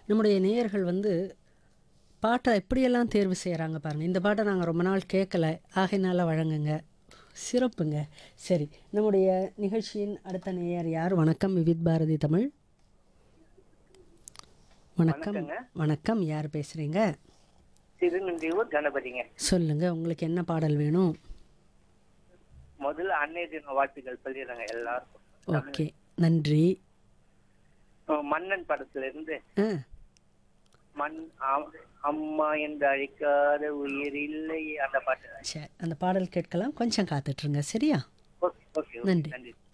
நம்முடைய நேயர்கள் வந்து பாட்டை எப்படியெல்லாம் தேர்வு செய்கிறாங்க பாருங்கள் இந்த பாட்டை நாங்கள் ரொம்ப நாள் கேட்கல ஆகையினால வழங்குங்க சிறப்புங்க சரி நம்முடைய நிகழ்ச்சியின் அடுத்த நேயர் யார் வணக்கம் விவித் பாரதி தமிழ் வணக்கம் வணக்கம் யார் பேசுகிறீங்க திருநெல்வேலூர் கணபதிங்க சொல்லுங்க உங்களுக்கு என்ன பாடல் வேணும் முதல்ல அன்னைய தின வாழ்த்துக்கள் சொல்லிடுறாங்க எல்லாருக்கும் ஓகே நன்றி அஹ் மன்னன் படத்துல இருந்து ஆ மண் அம்- அம்மா என்று அழைக்காத உயிர் இல்லை அந்த பாட்டு சரி அந்த பாடல் கேட்கலாம் கொஞ்சம் காத்துட்ருங்க சரியா ஓகே ஓகே நன்றி. நன்றி